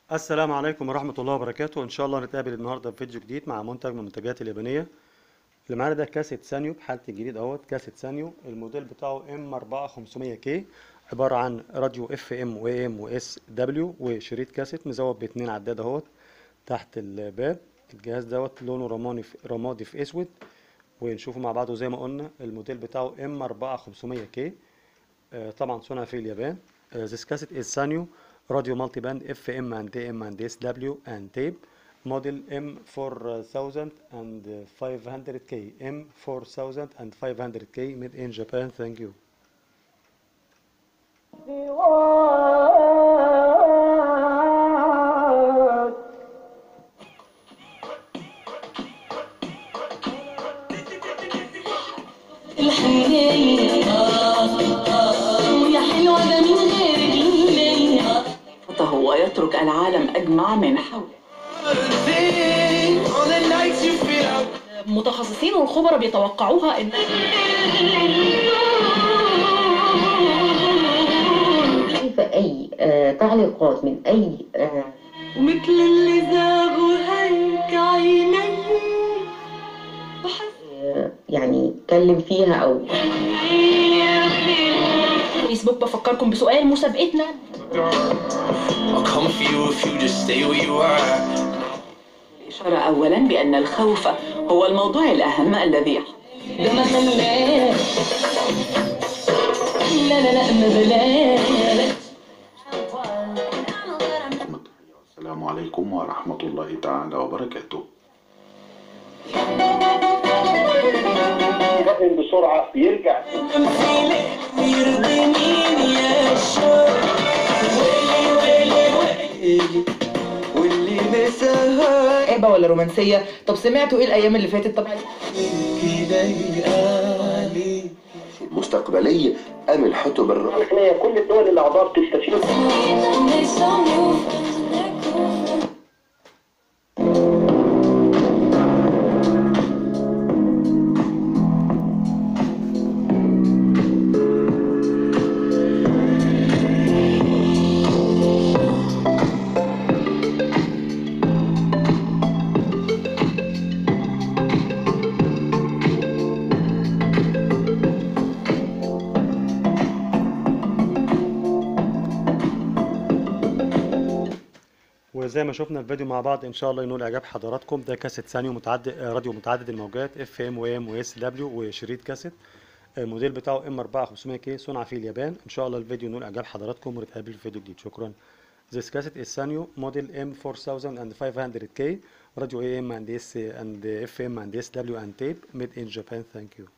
السلام عليكم ورحمة الله وبركاته إن شاء الله نتقابل النهاردة في فيديو جديد مع منتج من المنتجات اليابانية اللي معانا ده كاسيت سانيو بحالة الجديد اهوت كاسيت سانيو الموديل بتاعه ام 4500 كي عبارة عن راديو اف ام و ام و اس دبليو وشريط كاسيت مزود باتنين عداد اهوت تحت الباب الجهاز دوت لونه رماني في رمادي في اسود ونشوفه مع بعضه زي ما قلنا الموديل بتاعه ام 4500 كي طبعا صنع في اليابان Uh, this cassette is Sanyo radio multiband FM and AM and SW and tape model M4500K M4500K made in Japan thank you الحنية يا حلوة ده من غيرك ليا هو يترك العالم أجمع من حوله متخصصين والخبراء بيتوقعوها ان شايفة أي آه، تعليقات من أي آه، مثل اللي زاغوا هيك عيني آه، يعني اتكلم فيها أو فيسبوك بفكركم بسؤال مسابقتنا I'll come for you if you just stay where you are. الإشارة أولا بأن الخوف هو الموضوع الأهم الذي ده ما خلاش لا لا لا ما بلاش السلام عليكم ورحمة الله تعالى وبركاته ينتقل بسرعة يرجع كآبة ولا رومانسية طب سمعتوا ايه الأيام اللي فاتت طب المستقبلية أم الحتب الر... احنا كل الدول الأعضاء بتستفيد وزي ما شفنا الفيديو مع بعض ان شاء الله ينول اعجاب حضراتكم ده كاسيت سانيو متعدد آه، راديو متعدد الموجات اف ام و ام و اس دبليو وشريط كاسيت الموديل بتاعه ام 4500 كي صنع في اليابان ان شاء الله الفيديو ينول اعجاب حضراتكم ونتقابل في فيديو جديد شكرا This cassette is Sanyo model M4500K radio AM and S and FM and SW and tape made in Japan thank you